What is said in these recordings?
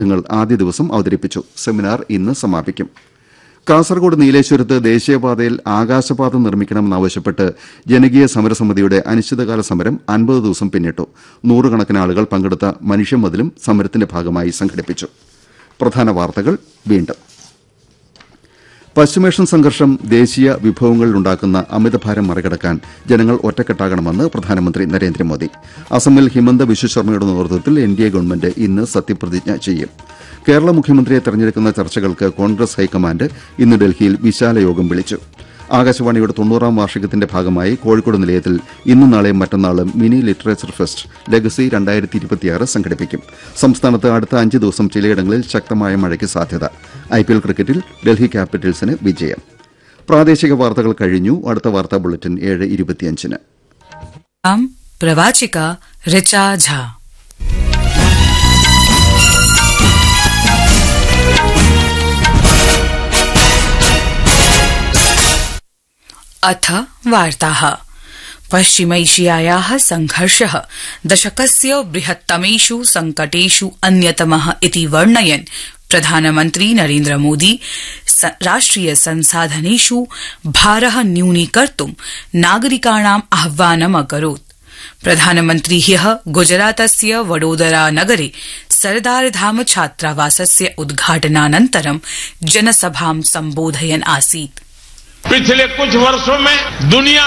ങ്ങൾ ആദ്യ ദിവസം അവതരിപ്പിച്ചു സെമിനാർ ഇന്ന് സമാപിക്കും കാസർകോട് നീലേശ്വരത്ത് ദേശീയപാതയിൽ ആകാശപാത നിർമ്മിക്കണമെന്നാവശ്യപ്പെട്ട് ജനകീയ സമരസമിതിയുടെ അനിശ്ചിതകാല സമരം അൻപത് ദിവസം പിന്നിട്ടു നൂറുകണക്കിന് ആളുകൾ പങ്കെടുത്ത മനുഷ്യമതിലും സമരത്തിന്റെ ഭാഗമായി സംഘടിപ്പിച്ചു പ്രധാന വാർത്തകൾ വീണ്ടും പശ്ചിമേഷ്യൻ സംഘർഷം ദേശീയ വിഭവങ്ങളിലുണ്ടാക്കുന്ന അമിതഭാരം മറികടക്കാൻ ജനങ്ങൾ ഒറ്റക്കെട്ടാകണമെന്ന് പ്രധാനമന്ത്രി നരേന്ദ്രമോദി അസമിൽ ഹിമന്ത വിശ്വശർമ്മയുടെ നേതൃത്വത്തിൽ എൻ ഡി എ ഗവൺമെന്റ് ഇന്ന് സത്യപ്രതിജ്ഞ ചെയ്യും കേരള മുഖ്യമന്ത്രിയെ തെരഞ്ഞെടുക്കുന്ന ചർച്ചകൾക്ക് കോൺഗ്രസ് ഹൈക്കമാൻഡ് ഇന്ന് ഡൽഹിയിൽ വിശാല യോഗം വിളിച്ചു ആകാശവാണിയുടെ തൊണ്ണൂറാം വാർഷികത്തിന്റെ ഭാഗമായി കോഴിക്കോട് നിലയത്തിൽ ഇന്നും നാളെയും മറ്റന്നാളും മിനി ലിറ്ററേച്ചർ ഫെസ്റ്റ് ലെഗസി രണ്ടായിരത്തി ഇരുപത്തിയാറ് സംഘടിപ്പിക്കും സംസ്ഥാനത്ത് അടുത്ത അഞ്ച് ദിവസം ചിലയിടങ്ങളിൽ ശക്തമായ മഴയ്ക്ക് സാധ്യത ഐപിഎൽ ക്രിക്കറ്റിൽ ഡൽഹി ക്യാപിറ്റൽസിന് വിജയം പ്രാദേശിക വാർത്തകൾ കഴിഞ്ഞു അടുത്ത വാർത്താ ബുള്ളറ്റിൻ ഏഴ് ഇരുപത്തിയഞ്ചിന് आम प्रवाचिका ऋचा झा अथ वार्ताः पश्चिमैशियायाः संघर्षः दशकस्य बृहत्तमेषु संकटेषु अन्यतमः इति वर्णयन् प्रधानमन्त्री नरेन्द्रमोदी स- राष्ट्रिय संसाधनेषु भारः न्यूनीकर्तुं नागरिकाणाम् आह्वानम् अकरोत् प्रधानमन्त्री ह्यः गुजरातस्य वडोदरा नगरे सरदार धाम छात्रावासस्य उद्घाटनानन्तरं जनसभां सम्बोधयन् आसीत् पिछले कुछ वर्षों में दुनिया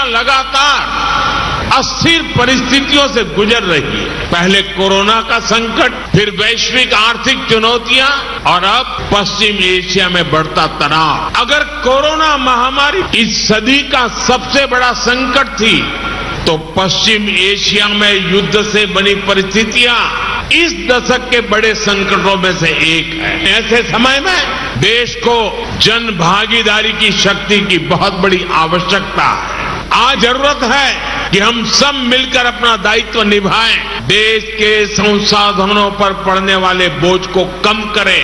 लगातार अस्थिर परिस्थितियों से गुजर रही है पहले कोरोना का संकट फिर वैश्विक आर्थिक चुनौतियां और अब पश्चिम एशिया में बढ़ता तनाव अगर कोरोना महामारी इस सदी का सबसे बड़ा संकट थी तो पश्चिम एशिया में युद्ध से बनी परिस्थितियां इस दशक के बड़े संकटों में से एक है ऐसे समय में देश को जन भागीदारी की शक्ति की बहुत बड़ी आवश्यकता है आज जरूरत है कि हम सब मिलकर अपना दायित्व निभाएं देश के संसाधनों पर पड़ने वाले बोझ को कम करें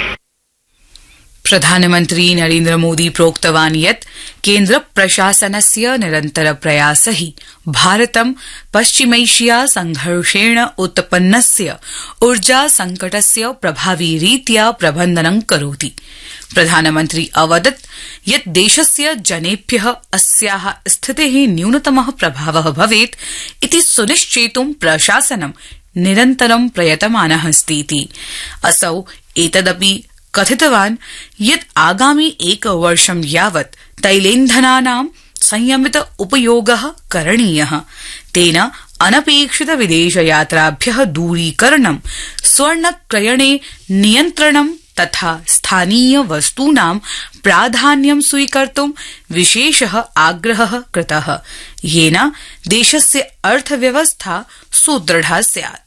प्रधानमन्त्री नरेन्द्रमोदी प्रोक्तवान् यत् केन्द्र प्रशासनस्य निरन्तर प्रयास हि भारतं पश्चिमैशिया संघर्षेण उत्पन्नस्य ऊर्जा संकटस्य प्रभावी रीत्या प्रबन्धनं करोति प्रधानमन्त्री अवदत् यत् देशस्य जनेभ्य अस्या स्थिते न्यूनतम प्रभाव भवेत् इति सुनिश्चेतुं प्रशासनं निरन्तरं प्रयतमान अस्तीति असौ एतदपि कथितवान् यत् आगामि एकवर्षं यावत् तैलेन्धनानां संयमित उपयोग करणीय तेन अनपेक्षित विदेशयात्राभ्य दूरीकरणं स्वर्णक्रयणे नियन्त्रणं तथा स्थानीय वस्तूनां प्राधान्यं स्वीकर्तुं विशेष आग्रह कृत येन देशस्य अर्थव्यवस्था सुदृढा स्यात्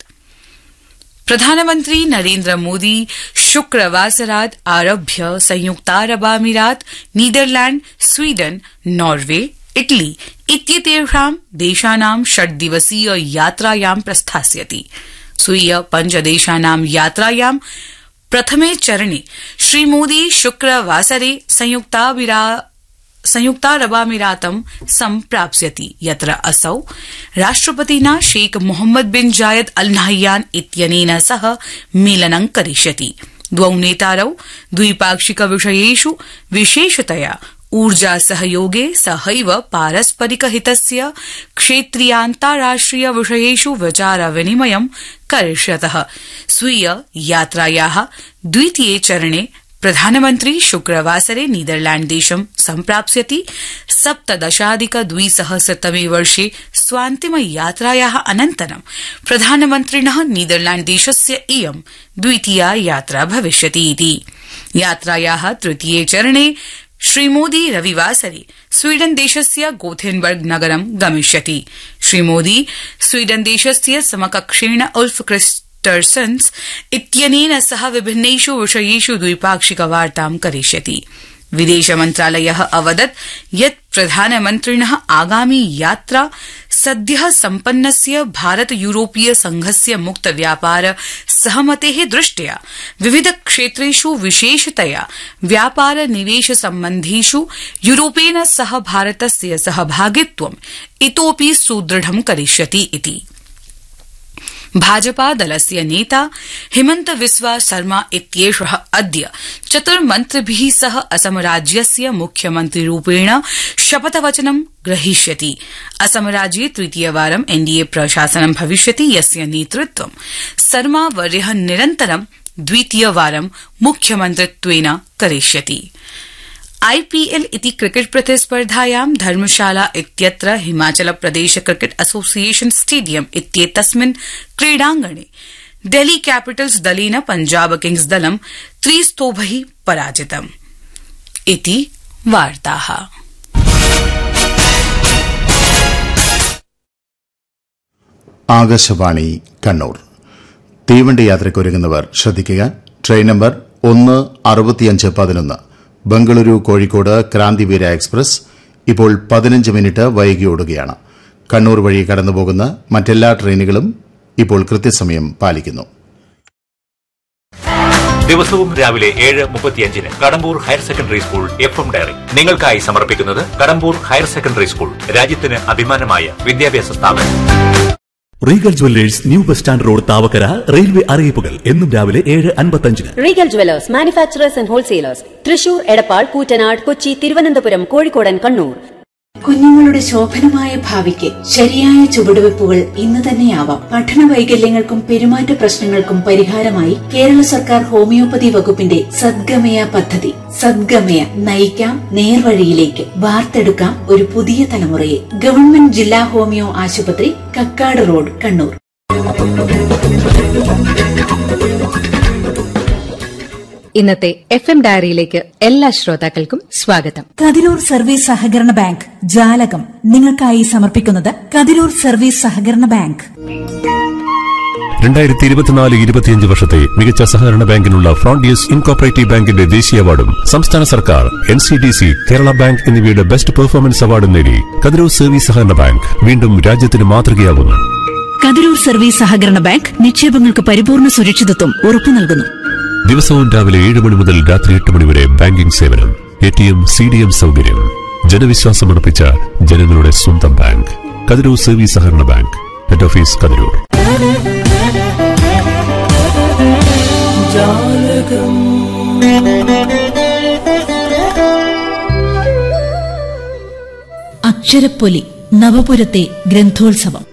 प्रधानमन्त्री नरेन्द्र मोदी शुक्रवासरात् आरभ्य संयुक्तारबामीरात नीदरलैण्ड स्वीडन नॉर्वे इटली इत्येतेषां देशानां षड्दिवसीय यात्रायां प्रस्थास्यति स्वीय पञ्चदेशानां यात्रायां प्रथमे चरणे श्रीमोदी शुक्रवासरे संयुक्ताभिरा संयुक्तारबामीरातं सम्प्राप्स्यति यत्र असौ राष्ट्रपतिना शेख मोहम्मद बिन जायद अल नाह्यान इत्यनेन सह मेलनं करिष्यति द्वौ नेतारौ द्विपाक्षिक विषयेषु विशेषतया ऊर्जा सहयोगे सहैव पारस्परिक हितस्य क्षेत्रीयान्ताराष्ट्रिय विषयेषु विचार विनिमयं करिष्यतः स्वीय यात्राया द्वितीये चरणे प्रधानमन्त्री शुक्रवासरे नीदरलैण्ड देशं सम्प्राप्स्यति सप्तदशाधिक द्विसहस्रतमे वर्षे स्वान्तिम यात्राया अनन्तरं प्रधानमन्त्रिण नीदरलैण्ड देशस्य इयं द्वितीया यात्रा भविष्यति इति यात्राया तृतीये चरणे श्रीमोदी रविवासरे स्वीडन देशस्य गोथेनबर्ग नगरं गमिष्यति श्रीमोदी स्वीडन देशस्य समकक्षेण उल्फ क्रिस्टर्सन्स इत्यनेन सह विभिन्नेषु विषयेषु द्विपाक्षिक वार्तां करिष्यति विदेश मन्त्रालय अवदत् यत् प्रधानमन्त्रिण आगामी यात्रा सद्य सम्पन्नस्य भारत यूरोपीय संघस्य मुक्त व्यापार सहमते दृष्ट्या विविध क्षेत्रेषु विशेषतया व्यापार निवेश सम्बन्धेषु यूरोपेन सह भारतस्य सहभागित्वं इतोपि सुदृढं करिष्यति इति भाजपा दलस्य नेता हिमन्त बिस्वा शर्मा इत्येषः अद्य चतुर्मन्त्रिभिः सह असम राज्यस्य मुख्यमन्त्रिरूपेण शपथवचनं ग्रहीष्यति असम राज्ये तृतीयवारं एनडीए प्रशासनं भविष्यति यस्य नेतृत्वं शर्मा वर्यः निरन्तरं द्वितीयवारं मुख्यमन्त्रित्वेन करिष्यति आईपीएल इति क्रिकेट प्रतिस्पर्धायां धर्मशाला इत्यत्र Himachal Pradesh cricket association stadium इत्येतस्मिन् क्रीडाङ्गणे डेल्ही कैपिटल्स दलेन पंजाब किंग्स दलं त्रिस्तोभै पराजितम् इति वार्ताः ആകാശവാണി കണ്ണൂർ തീവണ്ടി യാത്രയ്ക്കൊരുങ്ങുന്നവർ ശ്രദ്ധിക്കുക ട്രെയിൻ നമ്പർ ഒന്ന് അറുപത്തിയഞ്ച് പതിനൊന്ന് ബംഗളൂരു കോഴിക്കോട് ക്രാന്തിവീര എക്സ്പ്രസ് ഇപ്പോൾ പതിനഞ്ച് മിനിറ്റ് വൈകി ഓടുകയാണ് കണ്ണൂർ വഴി കടന്നുപോകുന്ന മറ്റെല്ലാ ട്രെയിനുകളും ഇപ്പോൾ കൃത്യസമയം പാലിക്കുന്നു ദിവസവും രാവിലെ ഏഴ് മുപ്പത്തിയഞ്ചിന് Kadambur higher secondary school F M diary നിങ്ങൾക്കായി സമർപ്പിക്കുന്നത് കടമ്പൂർ ഹയർ സെക്കൻഡറി സ്കൂൾ രാജ്യത്തിന് അഭിമാനമായ വിദ്യാഭ്യാസ സ്ഥാപനം Regal jewellers new bus stand road Thavakkara railway അറിയിപ്പുകൾ എന്നും രാവിലെ ഏഴ് അൻപത്തഞ്ചിന് Regal jewellers manufacturers and wholesalers Thrissur Edappal Koottanad Kochi Thiruvananthapuram കോഴിക്കോടൻ കണ്ണൂർ കുഞ്ഞുങ്ങളുടെ ശോഭനമായ ഭാവിക്ക് ശരിയായ ചുവടുവെപ്പുകൾ ഇന്ന് തന്നെയാവാം പഠന വൈകല്യങ്ങൾക്കും പെരുമാറ്റ പ്രശ്നങ്ങൾക്കും പരിഹാരമായി കേരള സർക്കാർ ഹോമിയോപ്പതി വകുപ്പിന്റെ സദ്ഗമയ പദ്ധതി സദ്ഗമയ നയിക്കാം നേർവഴിയിലേക്ക് വാർത്തെടുക്കാം ഒരു പുതിയ തലമുറയെ ഗവൺമെന്റ് ജില്ലാ ഹോമിയോ ആശുപത്രി കക്കാട് റോഡ് കണ്ണൂർ ഇന്നത്തെ എഫ് എം ഡയറിയിലേക്ക് എല്ലാ ശ്രോതാക്കൾക്കും സ്വാഗതം കതിരൂർ സർവീസ് സഹകരണ ബാങ്ക് ജാലകം നിങ്ങൾക്കായി സമർപ്പിക്കുന്നത് കതിരൂർ സർവീസ് സഹകരണ ബാങ്ക് രണ്ടായിരത്തി ഇരുപത്തിനാല് ഇരുപത്തിയഞ്ച് വർഷത്തെ മികച്ച സഹകരണ ബാങ്കിനുള്ള ഫ്രോണ്ടിയസ് ഇൻകോപ്പറേറ്റീവ് ബാങ്കിന്റെ ദേശീയ അവാർഡും സംസ്ഥാന സർക്കാർ N C D C Kerala bank എന്നിവയുടെ ബെസ്റ്റ് പെർഫോമൻസ് അവാർഡും നേടി കതിരൂർ സർവീസ് സഹകരണ ബാങ്ക് വീണ്ടും രാജ്യത്തിന് മാതൃകയാവുന്നു കതിരൂർ സർവീസ് സഹകരണ ബാങ്ക് നിക്ഷേപങ്ങൾക്ക് പരിപൂർണ സുരക്ഷിതത്വം ഉറപ്പു നൽകുന്നു ദിവസവും രാവിലെ ഏഴ് മണി മുതൽ രാത്രി എട്ട് മണി വരെ ബാങ്കിംഗ് സേവനം A T M C D M സൗകര്യം ജനവിശ്വാസമർപ്പിച്ച ജനങ്ങളുടെ സ്വന്തം ബാങ്ക് കതിരൂർ സർവീസ് സഹകരണ ബാങ്ക് ഹെഡ് ഓഫീസ് കതിരൂർ അക്ഷരപ്പൊലി നവപുരത്തെ ഗ്രന്ഥോത്സവം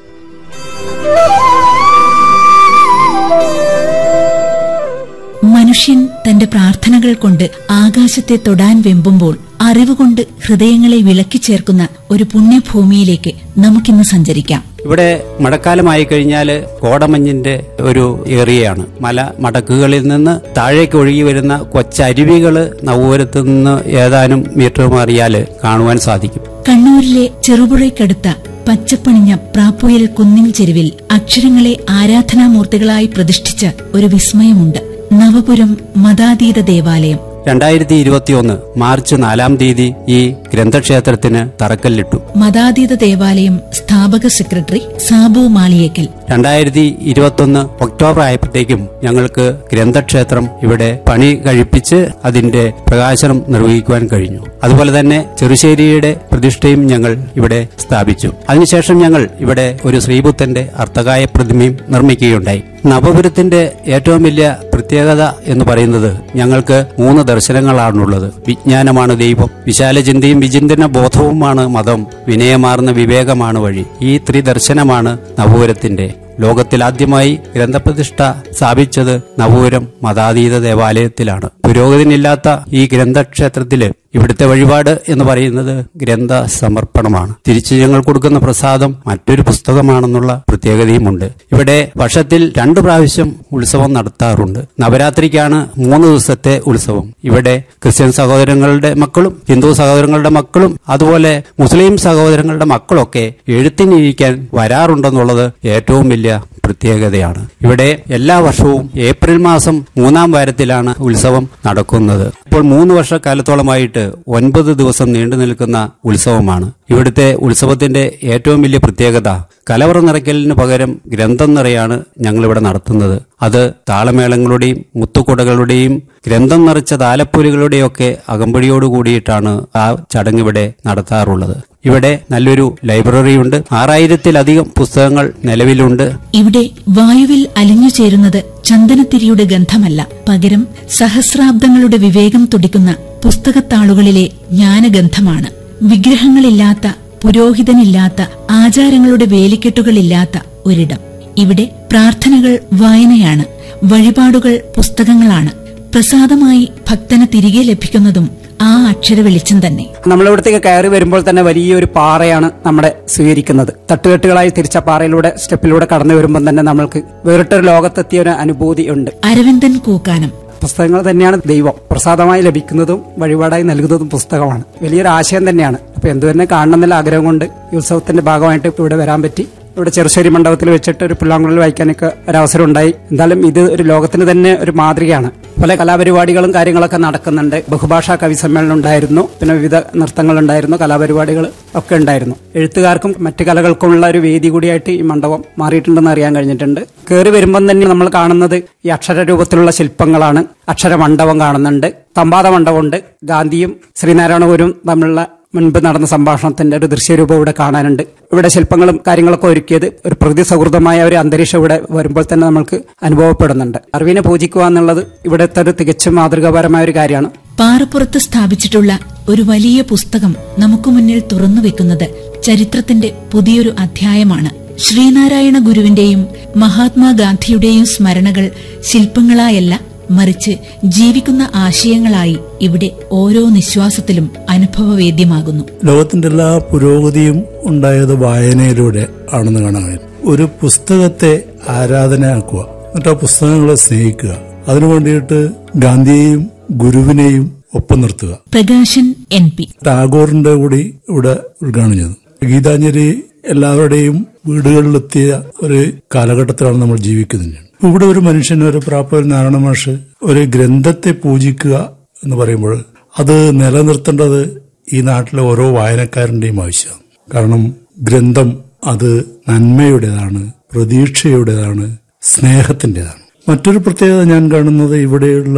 മനുഷ്യൻ തന്റെ പ്രാർത്ഥനകൾ കൊണ്ട് ആകാശത്തെ തൊടാൻ വെമ്പുമ്പോൾ അറിവുകൊണ്ട് ഹൃദയങ്ങളെ വിളക്കിച്ചേർക്കുന്ന ഒരു പുണ്യഭൂമിയിലേക്ക് നമുക്കിന്ന് സഞ്ചരിക്കാം ഇവിടെ മഴക്കാലമായി കഴിഞ്ഞാൽ കോടമഞ്ഞിന്റെ ഒരു ഏറിയയാണ് മല മടക്കുകളിൽ നിന്ന് താഴേക്ക് ഒഴുകി വരുന്ന കൊച്ചരുവികൾ നവൂരത്ത് നിന്ന് ഏതാനും മീറ്റർ മാറിയാൽ കാണുവാൻ സാധിക്കും കണ്ണൂരിലെ ചെറുപുഴയ്ക്കടുത്ത പച്ചപ്പണിഞ്ഞ പ്രാപ്പുയൽ കുന്നിൻ ചെരുവിൽ അക്ഷരങ്ങളെ ആരാധനാമൂർത്തികളായി പ്രതിഷ്ഠിച്ച ഒരു വിസ്മയമുണ്ട് നവപുരം മതാതീത ദേവാലയം രണ്ടായിരത്തി ഇരുപത്തിയൊന്ന് മാർച്ച് നാലാം തീയതി ഈ ഗ്രന്ഥക്ഷേത്രത്തിന് തറക്കല്ലിട്ടു മതാതീത ദേവാലയം സ്ഥാപക സെക്രട്ടറി സാബു മാളിയേക്കൽ രണ്ടായിരത്തി ഇരുപത്തൊന്ന് ഒക്ടോബർ ആയപ്പോഴത്തേക്കും ഞങ്ങൾക്ക് ഗ്രന്ഥക്ഷേത്രം ഇവിടെ പണി കഴിപ്പിച്ച് അതിന്റെ പ്രകാശനം നിർവഹിക്കുവാൻ കഴിഞ്ഞു അതുപോലെ തന്നെ ചെറുശ്ശേരിയുടെ പ്രതിഷ്ഠയും ഞങ്ങൾ ഇവിടെ സ്ഥാപിച്ചു അതിനുശേഷം ഞങ്ങൾ ഇവിടെ ഒരു ശ്രീബുദ്ധന്റെ അർത്ഥകായ പ്രതിമയും നിർമ്മിക്കുകയുണ്ടായി നവപുരത്തിന്റെ ഏറ്റവും വലിയ പ്രത്യേകത എന്ന് പറയുന്നത് ഞങ്ങൾക്ക് മൂന്ന് ദർശനങ്ങളാണുള്ളത് വിജ്ഞാനമാണ് ദൈവം വിശാല ചിന്തയും വിചിന്തന ബോധവുമാണ് മതം വിനയമാർന്ന വിവേകമാണ് വഴി ഈ ത്രിദർശനമാണ് നവപുരത്തിന്റെ ലോകത്തിലാദ്യമായി ഗ്രന്ഥപ്രതിഷ്ഠ സ്ഥാപിച്ചത് നവപുരം മതാതീത ദേവാലയത്തിലാണ് പുരോഗതിനില്ലാത്ത ഈ ഗ്രന്ഥക്ഷേത്രത്തില് ഇവിടുത്തെ വഴിപാട് എന്ന് പറയുന്നത് ഗ്രന്ഥ സമർപ്പണമാണ് തിരിച്ചു ഞങ്ങൾ കൊടുക്കുന്ന പ്രസാദം മറ്റൊരു പുസ്തകമാണെന്നുള്ള പ്രത്യേകതയുമുണ്ട് ഇവിടെ വർഷത്തിൽ രണ്ടു പ്രാവശ്യം ഉത്സവം നടത്താറുണ്ട് നവരാത്രിക്കാണ് മൂന്ന് ദിവസത്തെ ഉത്സവം ഇവിടെ ക്രിസ്ത്യൻ സഹോദരങ്ങളുടെ മക്കളും ഹിന്ദു സഹോദരങ്ങളുടെ മക്കളും അതുപോലെ മുസ്ലിം സഹോദരങ്ങളുടെ മക്കളൊക്കെ എഴുത്തിനിരിക്കാൻ വരാറുണ്ടെന്നുള്ളത് ഏറ്റവും വലിയ പ്രത്യേകതയാണ് ഇവിടെ എല്ലാ വർഷവും ഏപ്രിൽ മാസം മൂന്നാം വാരത്തിലാണ് ഉത്സവം നടക്കുന്നത് ഇപ്പോൾ മൂന്ന് വർഷക്കാലത്തോളമായിട്ട് ഒൻപത് ദിവസം നീണ്ടു നിൽക്കുന്ന ഉത്സവമാണ് ഇവിടുത്തെ ഉത്സവത്തിന്റെ ഏറ്റവും വലിയ പ്രത്യേകത കലവറ നിറയ്ക്കലിന് പകരം ഗ്രന്ഥം നിറയാണ് ഞങ്ങളിവിടെ നടത്തുന്നത് അത് താളമേളങ്ങളുടെയും മുത്തുകുടകളുടെയും ഗ്രന്ഥം നിറച്ച താലപ്പൊലികളുടെയൊക്കെ അകമ്പടിയോട് കൂടിയിട്ടാണ് ആ ചടങ്ങ് ഇവിടെ നടത്താറുള്ളത് ഇവിടെ നല്ലൊരു ലൈബ്രറിയുണ്ട് ആറായിരത്തിലധികം പുസ്തകങ്ങൾ നിലവിലുണ്ട് ഇവിടെ വായുവിൽ അലിഞ്ഞു ചേരുന്നത് ചന്ദനത്തിരിയുടെ ഗന്ധമല്ല പകരം സഹസ്രാബ്ദങ്ങളുടെ വിവേകം തുടിക്കുന്ന പുസ്തകത്താളുകളിലെ ജ്ഞാനഗന്ധമാണ് വിഗ്രഹങ്ങളില്ലാത്ത പുരോഹിതനില്ലാത്ത ആചാരങ്ങളുടെ വേലിക്കെട്ടുകളില്ലാത്ത ഒരിടം ഇവിടെ പ്രാർത്ഥനകൾ വായനയാണ് വഴിപാടുകൾ പുസ്തകങ്ങളാണ് പ്രസാദമായി ഭക്തന് തിരികെ ലഭിക്കുന്നതും ആ അക്ഷര വെളിച്ചം തന്നെ നമ്മളിവിടത്തേക്ക് കയറി വരുമ്പോൾ തന്നെ വലിയൊരു പാറയാണ് നമ്മുടെ സ്വീകരിക്കുന്നത് തട്ടുകെട്ടുകളായി തിരിച്ച പാറയിലൂടെ സ്റ്റെപ്പിലൂടെ കടന്നു വരുമ്പോൾ തന്നെ നമ്മൾക്ക് വേറിട്ടൊരു ലോകത്തെത്തിയ ഒരു അനുഭൂതി ഉണ്ട് അരവിന്ദൻ പൂക്കാനം പുസ്തകങ്ങൾ തന്നെയാണ് ദൈവം പ്രസാദമായി ലഭിക്കുന്നതും വഴിപാടായി നൽകുന്നതും പുസ്തകമാണ് വലിയൊരു ആശയം തന്നെയാണ് അപ്പൊ എന്തു തന്നെ കാണണം എന്നുള്ള ആഗ്രഹം കൊണ്ട് ഈ ഉത്സവത്തിന്റെ ഭാഗമായിട്ട് ഇവിടെ വരാൻ പറ്റി ഇവിടെ ചെറുശ്ശേരി മണ്ഡപത്തിൽ വെച്ചിട്ട് ഒരു പുല്ലാങ്കുഴൽ വായിക്കാനൊക്കെ ഒരവസരം ഉണ്ടായി എന്തായാലും ഇത് ഒരു ലോകത്തിന് തന്നെ ഒരു മാതൃകയാണ് പല കലാപരിപാടികളും കാര്യങ്ങളൊക്കെ നടക്കുന്നുണ്ട് ബഹുഭാഷാ കവി സമ്മേളനം ഉണ്ടായിരുന്നു പിന്നെ വിവിധ നൃത്തങ്ങൾ ഉണ്ടായിരുന്നു കലാപരിപാടികൾ ഒക്കെ ഉണ്ടായിരുന്നു എഴുത്തുകാർക്കും മറ്റു കലകൾക്കുമുള്ള ഒരു വേദി കൂടിയായിട്ട് ഈ മണ്ഡപം മാറിയിട്ടുണ്ടെന്ന് അറിയാൻ കഴിഞ്ഞിട്ടുണ്ട് കയറി വരുമ്പം തന്നെ നമ്മൾ കാണുന്നത് ഈ അക്ഷര രൂപത്തിലുള്ള ശില്പങ്ങളാണ് അക്ഷര മണ്ഡപം കാണുന്നുണ്ട് തമ്പാത മണ്ഡപമുണ്ട് ഗാന്ധിയും ശ്രീനാരായണ ഗുരുവും തമ്മിലുള്ള മുൻപ് നടന്ന സംഭാഷണത്തിന്റെ ഒരു ദൃശ്യരൂപം ഇവിടെ കാണാനുണ്ട് ഇവിടെ ശില്പങ്ങളും കാര്യങ്ങളൊക്കെ ഒരുക്കിയത് ഒരു പ്രകൃതി സൗഹൃദമായ ഒരു അന്തരീക്ഷം ഇവിടെ വരുമ്പോൾ തന്നെ നമ്മൾക്ക് അനുഭവപ്പെടുന്നുണ്ട് അറിവിനെ പൂജിക്കുക എന്നുള്ളത് ഇവിടുത്തെ ഒരു തികച്ചും മാതൃകാപരമായ ഒരു കാര്യമാണ് പാറപ്പുറത്ത് സ്ഥാപിച്ചിട്ടുള്ള ഒരു വലിയ പുസ്തകം നമുക്ക് മുന്നിൽ തുറന്നു വെക്കുന്നത് ചരിത്രത്തിന്റെ പുതിയൊരു അധ്യായമാണ് ശ്രീനാരായണ ഗുരുവിന്റെയും മഹാത്മാഗാന്ധിയുടെയും സ്മരണകൾ ശില്പങ്ങളായല്ല മറിച്ച് ജീവിക്കുന്ന ആശയങ്ങളായി ഇവിടെ ഓരോ നിശ്വാസത്തിലും അനുഭവവേദ്യമാകുന്നു ലോകത്തിന്റെ എല്ലാ പുരോഗതിയും ഉണ്ടായത് വായനയിലൂടെ ആണെന്ന് കാണാൻ കഴിയും ഒരു പുസ്തകത്തെ ആരാധനയാക്കുക എന്നിട്ട് ആ പുസ്തകങ്ങളെ സ്നേഹിക്കുക അതിനു വേണ്ടിയിട്ട് ഗാന്ധിയെയും ഗുരുവിനെയും ഒപ്പം നിർത്തുക പ്രകാശൻ എൻ പി ടാഗോറിന്റെ കൂടി ഇവിടെ ഉദ്ഘാടനം ചെയ്തു ഗീതാഞ്ജലി എല്ലാവരുടെയും വീടുകളിലെത്തിയ ഒരു കാലഘട്ടത്തിലാണ് നമ്മൾ ജീവിക്കുന്നത് ഇവിടെ ഒരു മനുഷ്യൻ ഒരു പ്രാപ്പർ നാരായണ മാഷ് ഒരു ഗ്രന്ഥത്തെ പൂജിക്കുക എന്ന് പറയുമ്പോൾ അത് നിലനിർത്തേണ്ടത് ഈ നാട്ടിലെ ഓരോ വായനക്കാരന്റെയും ആവശ്യമാണ് കാരണം ഗ്രന്ഥം അത് നന്മയുടേതാണ് പ്രതീക്ഷയുടേതാണ് സ്നേഹത്തിൻ്റെതാണ് മറ്റൊരു പ്രത്യേകത ഞാൻ കാണുന്നത് ഇവിടെയുള്ള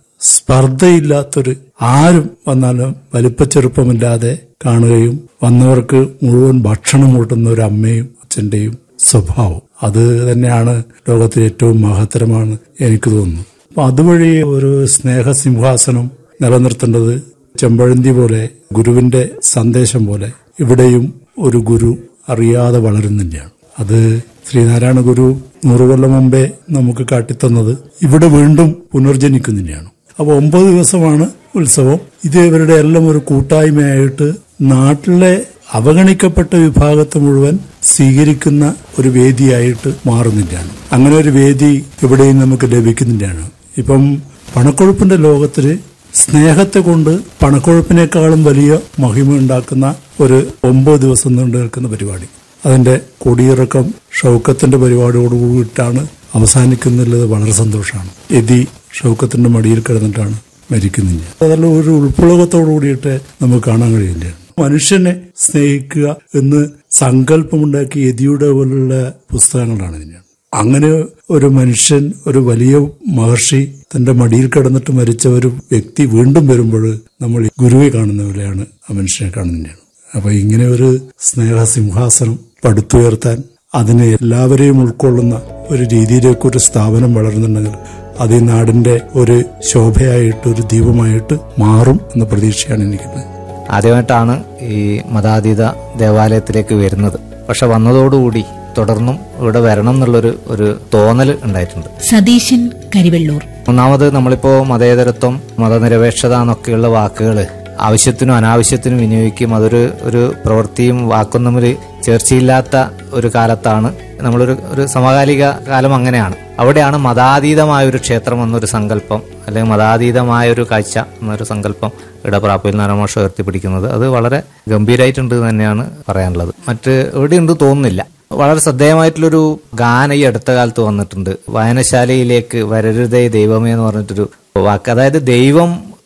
സ്പർദ്ധയില്ലാത്തൊരു ആരും വന്നാലും വലിപ്പച്ചെറുപ്പമില്ലാതെ കാണുകയും വന്നവർക്ക് മുഴുവൻ ഭക്ഷണം കൂട്ടുന്ന ഒരു അമ്മയും അച്ഛന്റെയും സ്വഭാവം അത് തന്നെയാണ് ലോകത്തിലെ ഏറ്റവും മഹത്തരമാണ് എനിക്ക് തോന്നുന്നു അപ്പൊ അതുവഴി ഒരു സ്നേഹസിംഹാസനം നിലനിർത്തേണ്ടത് ചെമ്പഴന്തി പോലെ ഗുരുവിന്റെ സന്ദേശം പോലെ ഇവിടെയും ഒരു ഗുരു അറിയാതെ വളരുന്നില്ലാണ് അത് ശ്രീനാരായണ ഗുരു നൂറു കൊല്ലം മുമ്പേ നമുക്ക് കാട്ടിത്തന്നത് ഇവിടെ വീണ്ടും പുനർജനിക്കുന്നില്ലാണ് അപ്പൊ ഒമ്പത് ദിവസമാണ് ഉത്സവം ഇത് ഇവരുടെ എല്ലാം ഒരു കൂട്ടായ്മയായിട്ട് നാട്ടിലെ അവഗണിക്കപ്പെട്ട വിഭാഗത്തെ മുഴുവൻ സ്വീകരിക്കുന്ന ഒരു വേദിയായിട്ട് മാറുന്നില്ലാണ് അങ്ങനെ ഒരു വേദി ഇവിടെയും നമുക്ക് ലഭിക്കുന്നില്ലാണ് ഇപ്പം പണക്കൊഴുപ്പിന്റെ ലോകത്തില് സ്നേഹത്തെ കൊണ്ട് പണക്കൊഴുപ്പിനേക്കാളും വലിയ മഹിമ ഉണ്ടാക്കുന്ന ഒരു ഒമ്പത് ദിവസം നീണ്ടു നിൽക്കുന്ന പരിപാടി അതിന്റെ കൊടിയിറക്കം ഷൗക്കത്തിന്റെ പരിപാടിയോടുകൂടിയിട്ടാണ് അവസാനിക്കുന്നുള്ളത് വളരെ സന്തോഷമാണ് എതി ഷൗക്കത്തിന്റെ മടിയിൽ കിടന്നിട്ടാണ് മരിക്കുന്നില്ല അതെല്ലാം ഒരു ഉൾപ്പുളകത്തോടു കൂടിയിട്ട് നമുക്ക് കാണാൻ കഴിയില്ല മനുഷ്യനെ സ്നേഹിക്കുക എന്ന് സങ്കല്പമുണ്ടാക്കി എതിയുടെ പോലുള്ള പുസ്തകങ്ങളാണ് ഇതിനാണ് അങ്ങനെ ഒരു മനുഷ്യൻ ഒരു വലിയ മഹർഷി തന്റെ മടിയിൽ കിടന്നിട്ട് മരിച്ച ഒരു വ്യക്തി വീണ്ടും വരുമ്പോൾ നമ്മൾ ഗുരുവെ കാണുന്ന പോലെയാണ് ആ മനുഷ്യനെ കാണുന്നതാണ് അപ്പൊ ഇങ്ങനെ ഒരു സ്നേഹസിംഹാസനം പടുത്തുയർത്താൻ അതിനെ എല്ലാവരെയും ഉൾക്കൊള്ളുന്ന ഒരു രീതിയിലേക്ക് ഒരു സ്ഥാപനം വളരുന്നുണ്ടെങ്കിൽ അത് ഈ നാടിന്റെ ഒരു ശോഭയായിട്ട് ഒരു ദീപമായിട്ട് മാറും എന്ന പ്രതീക്ഷയാണ് എനിക്കുള്ളത് ആദ്യമായിട്ടാണ് ഈ മതാതീത ദേവാലയത്തിലേക്ക് വരുന്നത് പക്ഷെ വന്നതോടുകൂടി തുടർന്നും ഇവിടെ വരണം എന്നുള്ളൊരു ഒരു തോന്നൽ ഉണ്ടായിട്ടുണ്ട് സതീശൻ കരിവെള്ളൂർ ഒന്നാമത് നമ്മളിപ്പോ മതേതരത്വം മതനിരപേക്ഷത എന്നൊക്കെയുള്ള വാക്കുകൾ ആവശ്യത്തിനും അനാവശ്യത്തിനും വിനിയോഗിക്കും അതൊരു ഒരു പ്രവൃത്തിയും വാക്കും തമ്മിൽ ചേർച്ചയില്ലാത്ത ഒരു കാലത്താണ് നമ്മളൊരു ഒരു സമകാലിക കാലം അങ്ങനെയാണ് അവിടെയാണ് മതാതീതമായ ഒരു ക്ഷേത്രം എന്നൊരു സങ്കല്പം അല്ലെങ്കിൽ മതാതീതമായ ഒരു കാഴ്ച എന്നൊരു സങ്കല്പം ഇവിടെ പ്രാപ്പിൽ നാരായണമോഷ ഉയർത്തിപ്പിടിക്കുന്നത് അത് വളരെ ഗംഭീരമായിട്ടുണ്ട് എന്ന് തന്നെയാണ് പറയാനുള്ളത് മറ്റ് എവിടെയുണ്ട് തോന്നുന്നില്ല വളരെ ശ്രദ്ധേയമായിട്ടുള്ളൊരു ഗാനം ഈ അടുത്ത കാലത്ത് വന്നിട്ടുണ്ട് വായനശാലയിലേക്ക് വരരുതേ ദൈവമേ എന്ന് പറഞ്ഞിട്ടൊരു വാക്ക് അതായത് ദൈവം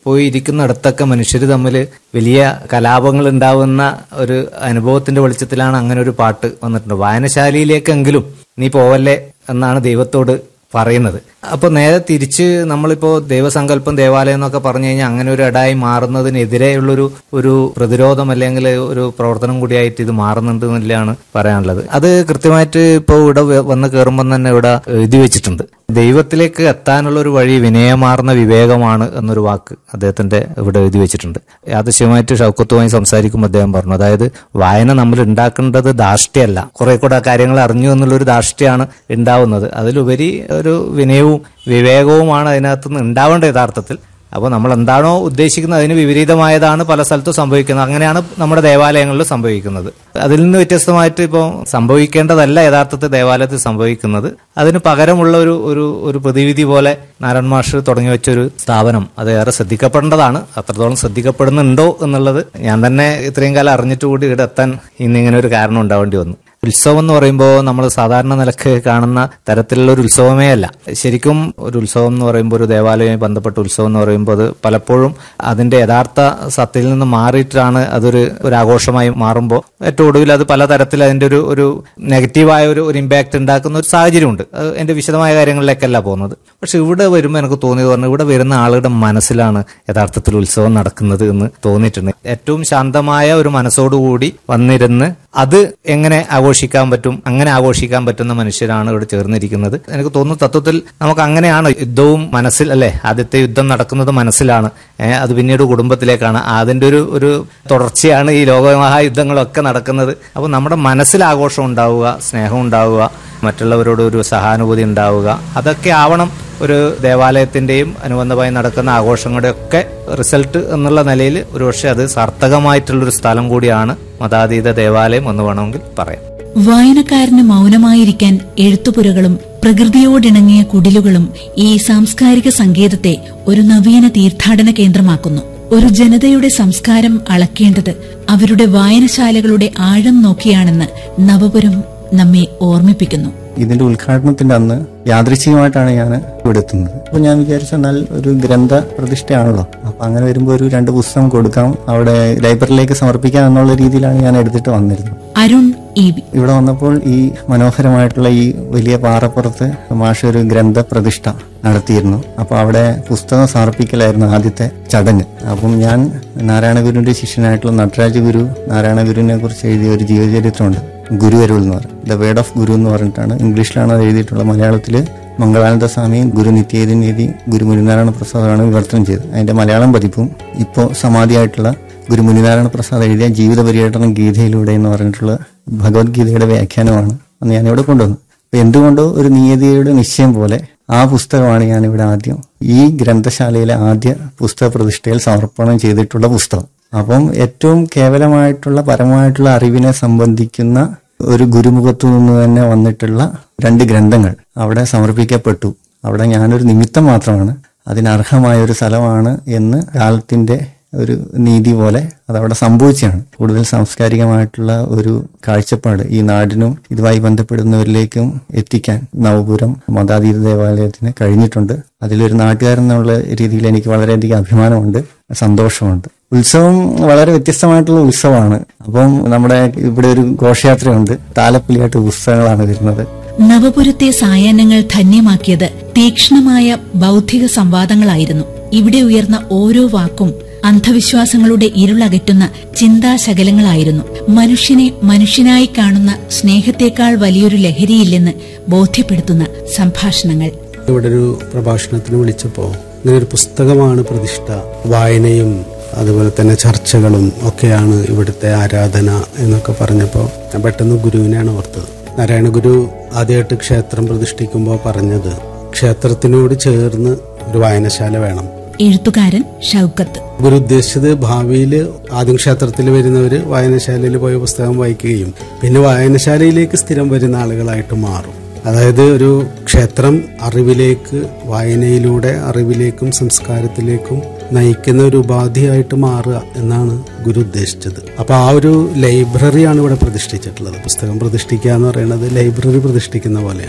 പോയി ഇരിക്കുന്നിടത്തൊക്കെ മനുഷ്യർ തമ്മിൽ വലിയ കലാപങ്ങൾ ഉണ്ടാവുന്ന ഒരു അനുഭവത്തിന്റെ വെളിച്ചത്തിലാണ് അങ്ങനെ ഒരു പാട്ട് വന്നിട്ടുണ്ട് വായനശാലയിലേക്കെങ്കിലും നീ പോവല്ലേ എന്നാണ് ദൈവത്തോട് പറയുന്നത് അപ്പൊ നേരെ തിരിച്ച് നമ്മളിപ്പോ ദൈവസങ്കല്പം ദേവാലയം എന്നൊക്കെ പറഞ്ഞു കഴിഞ്ഞാൽ അങ്ങനെ ഒരു ഇടായി മാറുന്നതിനെതിരെയുള്ളൊരു ഒരു പ്രതിരോധം അല്ലെങ്കിൽ ഒരു പ്രവർത്തനം കൂടിയായിട്ട് ഇത് മാറുന്നുണ്ട് എന്നല്ലാണ് പറയാനുള്ളത് അത് കൃത്യമായിട്ട് ഇപ്പോൾ ഇവിടെ വ- വന്ന് കയറുമ്പോൾ തന്നെ ഇവിടെ എഴുതി വെച്ചിട്ടുണ്ട് ദൈവത്തിലേക്ക് എത്താനുള്ള ഒരു വഴി വിനയമാർന്ന വിവേകമാണ് എന്നൊരു വാക്ക് അദ്ദേഹത്തിന്റെ ഇവിടെ എഴുതി വെച്ചിട്ടുണ്ട് യാദൃശ്യമായിട്ട് ഷൗക്കത്തുമായി സംസാരിക്കുമ്പോൾ അദ്ദേഹം പറഞ്ഞു അതായത് വായന നമ്മൾ ഉണ്ടാക്കേണ്ടത് ധാർഷ്ട്യമല്ല കുറെ കൂടെ ആ കാര്യങ്ങൾ അറിഞ്ഞു എന്നുള്ളൊരു ധാർഷ്ട്യമാണ് ഉണ്ടാവുന്നത് അതിലുപരി ഒരു വിനയവും വിവേകവുമാണ് അതിനകത്ത് നിന്ന് ഉണ്ടാവേണ്ട യഥാർത്ഥത്തിൽ അപ്പോൾ നമ്മൾ എന്താണോ ഉദ്ദേശിക്കുന്നത് അതിന് വിപരീതമായതാണ് പല സ്ഥലത്തും സംഭവിക്കുന്നത് അങ്ങനെയാണ് നമ്മുടെ ദേവാലയങ്ങളിൽ സംഭവിക്കുന്നത് അതിൽ നിന്ന് വ്യത്യസ്തമായിട്ട് ഇപ്പോൾ സംഭവിക്കേണ്ടതല്ല യഥാർത്ഥത്തിൽ ദേവാലയത്തിൽ സംഭവിക്കുന്നത് അതിന് പകരമുള്ള ഒരു ഒരു ഒരു പ്രതിവിധി പോലെ നാരായൺ മാഷ് തുടങ്ങി വെച്ച ഒരു സ്ഥാപനം അത് ഏറെ ശ്രദ്ധിക്കപ്പെടേണ്ടതാണ് അത്രത്തോളം ശ്രദ്ധിക്കപ്പെടുന്നുണ്ടോ എന്നുള്ളത് ഞാൻ തന്നെ ഇത്രയും കാലം അറിഞ്ഞിട്ട് കൂടി ഇവിടെ എത്താൻ ഇന്നിങ്ങനെ ഒരു കാരണം ഉണ്ടാവേണ്ടി വന്നു ഉത്സവം എന്ന് പറയുമ്പോൾ നമ്മൾ സാധാരണ നിലക്ക് കാണുന്ന തരത്തിലുള്ള ഒരു ഉത്സവമേ അല്ല ശരിക്കും ഒരു ഉത്സവം എന്ന് പറയുമ്പോൾ ഒരു ദേവാലയവുമായി ബന്ധപ്പെട്ട ഉത്സവം എന്ന് പറയുമ്പോൾ അത് പലപ്പോഴും അതിന്റെ യഥാർത്ഥ സത്യത്തിൽ നിന്ന് മാറിയിട്ടാണ് അതൊരു ഒരു ആഘോഷമായി മാറുമ്പോൾ ഏറ്റവും ഒടുവിൽ അത് പലതരത്തിൽ അതിന്റെ ഒരു ഒരു നെഗറ്റീവായ ഒരു ഒരു ഇമ്പാക്ട് ഉണ്ടാക്കുന്ന ഒരു സാഹചര്യമുണ്ട് അത് എന്റെ വിശദമായ കാര്യങ്ങളിലേക്കല്ല പോകുന്നത് പക്ഷെ ഇവിടെ വരുമ്പോൾ എനിക്ക് തോന്നിയത് പറഞ്ഞു ഇവിടെ വരുന്ന ആളുടെ മനസ്സിലാണ് യഥാർത്ഥത്തിൽ ഉത്സവം നടക്കുന്നത് എന്ന് തോന്നിയിട്ടുണ്ട് ഏറ്റവും ശാന്തമായ ഒരു മനസ്സോടുകൂടി വന്നിരുന്ന് അത് എങ്ങനെ ആഘോഷിക്കാൻ പറ്റും അങ്ങനെ ആഘോഷിക്കാൻ പറ്റുന്ന മനുഷ്യരാണ് ഇവിടെ ചേർന്നിരിക്കുന്നത് എനിക്ക് തോന്നുന്നു തത്വത്തിൽ നമുക്ക് അങ്ങനെയാണ് യുദ്ധവും മനസ്സിൽ അല്ലെ ആദ്യത്തെ യുദ്ധം നടക്കുന്നത് മനസ്സിലാണ് ഏഹ് അത് പിന്നീട് കുടുംബത്തിലേക്കാണ് അതിന്റെ ഒരു ഒരു തുടർച്ചയാണ് ഈ ലോകമഹായുദ്ധങ്ങളൊക്കെ നടക്കുന്നത് അപ്പോൾ നമ്മുടെ മനസ്സിൽ ആഘോഷം ഉണ്ടാവുക സ്നേഹം ഉണ്ടാവുക മറ്റുള്ളവരോട് ഒരു സഹാനുഭൂതി ഉണ്ടാവുക അതൊക്കെ ആവണം ഒരു ദേവാലയത്തിന്റെയും അനുബന്ധമായി നടക്കുന്ന ആഘോഷങ്ങളുടെ ഒക്കെ റിസൾട്ട് എന്നുള്ള നിലയിൽ ഒരുപക്ഷെ അത് സാർത്ഥകമായിട്ടുള്ളൊരു സ്ഥലം കൂടിയാണ് മതാതീത ദേവാലയം എന്ന് വേണമെങ്കിൽ പറയാം വായനക്കാരന് മൗനമായിരിക്കാൻ എഴുത്തുപുരകളും പ്രകൃതിയോടിണങ്ങിയ കുടിലുകളും ഈ സാംസ്കാരിക സങ്കേതത്തെ ഒരു നവീന തീർത്ഥാടന കേന്ദ്രമാക്കുന്നു ഒരു ജനതയുടെ സംസ്കാരം അളക്കേണ്ടത് അവരുടെ വായനശാലകളുടെ ആഴം നോക്കിയാണെന്ന് നവപുരം നമ്മെ ഓർമ്മിപ്പിക്കുന്നു ഇതിന്റെ ഉദ്ഘാടനത്തിന്റെ അന്ന് യാദൃശ്ചികമായിട്ടാണ് ഞാൻ ഇവിടെ എത്തുന്നത് അപ്പൊ ഞാൻ വിചാരിച്ച എന്നാൽ ഒരു ഗ്രന്ഥ പ്രതിഷ്ഠയാണല്ലോ അപ്പൊ അങ്ങനെ വരുമ്പോൾ ഒരു രണ്ട് പുസ്തകം കൊടുക്കാം അവിടെ ലൈബ്രറിയിലേക്ക് സമർപ്പിക്കാം എന്നുള്ള രീതിയിലാണ് ഞാൻ എടുത്തിട്ട് വന്നിരുന്നത് അരുൺ ഇ ബി ഇവിടെ വന്നപ്പോൾ ഈ മനോഹരമായിട്ടുള്ള ഈ വലിയ പാറപ്പുറത്ത് മാഷ് ഒരു ഗ്രന്ഥ പ്രതിഷ്ഠ നടത്തിയിരുന്നു അപ്പോൾ അവിടെ പുസ്തകം സമർപ്പിക്കലായിരുന്നു ആദ്യത്തെ ചടങ്ങ് അപ്പം ഞാൻ നാരായണഗുരുവിന്റെ ശിഷ്യനായിട്ടുള്ള നടരാജ ഗുരു നാരായണഗുരുവിനെ കുറിച്ച് എഴുതിയ ഒരു ജീവചരിത്രമുണ്ട് ഗുരുവരുൾ എന്ന് പറയും ദ വേർഡ് ഓഫ് ഗുരു എന്ന് പറഞ്ഞിട്ടാണ് ഇംഗ്ലീഷിലാണ് അത് എഴുതിയിട്ടുള്ളത് മലയാളത്തിൽ മംഗളാനന്ദ സ്വാമിയും ഗുരു നിത്യേതിനീതി ഗുരു മുനിനാരായണ പ്രസാദാണ് വിവർത്തനം ചെയ്തത് അതിന്റെ മലയാളം പതിപ്പും ഇപ്പോൾ സമാധിയായിട്ടുള്ള ഗുരു മുനിനാരായണ പ്രസാദ് എഴുതിയ ജീവിത പര്യടനം ഗീതയിലൂടെ എന്ന് പറഞ്ഞിട്ടുള്ള ഭഗവത്ഗീതയുടെ വ്യാഖ്യാനമാണ് അന്ന് ഞാനിവിടെ കൊണ്ടുവന്നു അപ്പൊ എന്തുകൊണ്ടോ ഒരു നിയതിയുടെ നിശ്ചയം പോലെ ആ പുസ്തകമാണ് ഞാനിവിടെ ആദ്യം ഈ ഗ്രന്ഥശാലയിലെ ആദ്യ പുസ്തക പ്രതിഷ്ഠയിൽ സമർപ്പണം ചെയ്തിട്ടുള്ള പുസ്തകം അപ്പം ഏറ്റവും കേവലമായിട്ടുള്ള പരമായിട്ടുള്ള അറിവിനെ സംബന്ധിക്കുന്ന ഒരു ഗുരുമുഖത്തു നിന്ന് തന്നെ വന്നിട്ടുള്ള രണ്ട് ഗ്രന്ഥങ്ങൾ അവിടെ സമർപ്പിക്കപ്പെട്ടു അവിടെ ഞാനൊരു നിമിത്തം മാത്രമാണ് അതിനർഹമായ ഒരു സ്ഥലമാണ് എന്ന് കാലത്തിന്റെ ഒരു നീതി പോലെ അതവിടെ സംഭവിച്ചാണ് കൂടുതൽ സാംസ്കാരികമായിട്ടുള്ള ഒരു കാഴ്ചപ്പാട് ഈ നാടിനും ഇതുമായി ബന്ധപ്പെടുന്നവരിലേക്കും എത്തിക്കാൻ നവപുരം മതാതീത ദേവാലയത്തിന് കഴിഞ്ഞിട്ടുണ്ട് അതിലൊരു നാട്ടുകാരൻ എന്നുള്ള രീതിയിൽ എനിക്ക് വളരെയധികം അഭിമാനമുണ്ട് സന്തോഷമുണ്ട് ഉത്സവം വളരെ വ്യത്യസ്തമായിട്ടുള്ള ഉത്സവമാണ് അപ്പം നമ്മുടെ ഇവിടെ ഒരു ഘോഷയാത്രയുണ്ട് താലപ്പൊലിയായിട്ട് പുസ്തകങ്ങളാണ് വരുന്നത് നവപുരത്തെ സായാഹ്നങ്ങൾ ധന്യമാക്കിയത് തീക്ഷ്ണമായ ബൗദ്ധിക സംവാദങ്ങളായിരുന്നു ഇവിടെ ഉയർന്ന ഓരോ വാക്കും അന്ധവിശ്വാസങ്ങളുടെ ഇരുളകറ്റുന്ന ചിന്താശകലങ്ങളായിരുന്നു മനുഷ്യനെ മനുഷ്യനായി കാണുന്ന സ്നേഹത്തെക്കാൾ വലിയൊരു ലഹരിയില്ലെന്ന് ബോധ്യപ്പെടുത്തുന്ന സംഭാഷണങ്ങൾ ഇവിടെ ഒരു പ്രഭാഷണത്തിന് വിളിച്ചപ്പോൾ ഇങ്ങനെ ഒരു പുസ്തകമാണ് പ്രതിഷ്ഠ വായനയും അതുപോലെ തന്നെ ചർച്ചകളും ഒക്കെയാണ് ഇവിടുത്തെ ആരാധന എന്നൊക്കെ പറഞ്ഞപ്പോൾ ഞാൻ പെട്ടെന്ന് ഗുരുവിനെയാണ് ഓർത്തത് നാരായണ ഗുരു ആദ്യമായിട്ട് ക്ഷേത്രം പ്രതിഷ്ഠിക്കുമ്പോൾ പറഞ്ഞത് ക്ഷേത്രത്തിനോട് ചേർന്ന് ഒരു വായനശാല വേണം എഴുത്തുകാരൻ ഷൌക്കത്ത് ഗുരു ഉദ്ദേശിച്ചത് ഭാവിയിൽ ആദ്യം ക്ഷേത്രത്തിൽ വരുന്നവർ വായനശാലയിൽ പോയ പുസ്തകം വായിക്കുകയും പിന്നെ വായനശാലയിലേക്ക് സ്ഥിരം വരുന്ന ആളുകളായിട്ട് മാറും അതായത് ഒരു ക്ഷേത്രം അറിവിലേക്ക് വായനയിലൂടെ അറിവിലേക്കും സംസ്കാരത്തിലേക്കും നയിക്കുന്ന ഒരു ഉപാധിയായിട്ട് മാറുക എന്നാണ് ഗുരു ഉദ്ദേശിച്ചത് അപ്പൊ ആ ഒരു ലൈബ്രറിയാണ് ഇവിടെ പ്രതിഷ്ഠിച്ചിട്ടുള്ളത് പുസ്തകം പ്രതിഷ്ഠിക്കുക എന്ന് പറയുന്നത് ലൈബ്രറി പ്രതിഷ്ഠിക്കുന്ന പോലെയാണ്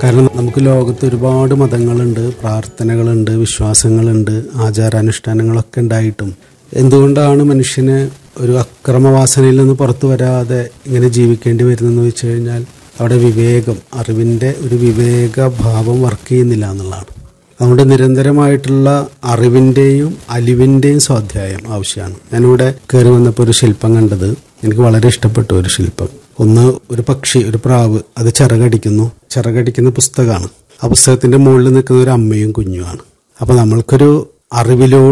കാരണം നമുക്ക് ലോകത്ത് ഒരുപാട് മതങ്ങളുണ്ട് പ്രാർത്ഥനകളുണ്ട് വിശ്വാസങ്ങളുണ്ട് ആചാരാനുഷ്ഠാനങ്ങളൊക്കെ ഉണ്ടായിട്ടും എന്തുകൊണ്ടാണ് മനുഷ്യന് ഒരു അക്രമവാസനയിൽ നിന്ന് പുറത്തു വരാതെ ഇങ്ങനെ ജീവിക്കേണ്ടി വരുന്നതെന്ന് വെച്ച് കഴിഞ്ഞാൽ അവിടെ വിവേകം അറിവിൻ്റെ ഒരു വിവേകഭാവം വർക്ക് ചെയ്യുന്നില്ല എന്നുള്ളതാണ് അതുകൊണ്ട് നിരന്തരമായിട്ടുള്ള അറിവിൻ്റെയും അലിവിൻ്റെയും സ്വാധ്യായം ആവശ്യമാണ് ഞാനിവിടെ കയറി വന്നപ്പോൾ ഒരു ശില്പം കണ്ടത് എനിക്ക് വളരെ ഇഷ്ടപ്പെട്ടു ഒരു ശില്പം ഒന്ന് ഒരു പക്ഷി ഒരു പ്രാവ് അത് ചിറകടിക്കുന്നു ചിറകടിക്കുന്ന പുസ്തകമാണ് ആ പുസ്തകത്തിന്റെ മുകളിൽ നിൽക്കുന്ന ഒരു അമ്മയും കുഞ്ഞുമാണ് അപ്പൊ നമ്മൾക്കൊരു അറിവിലൂടെ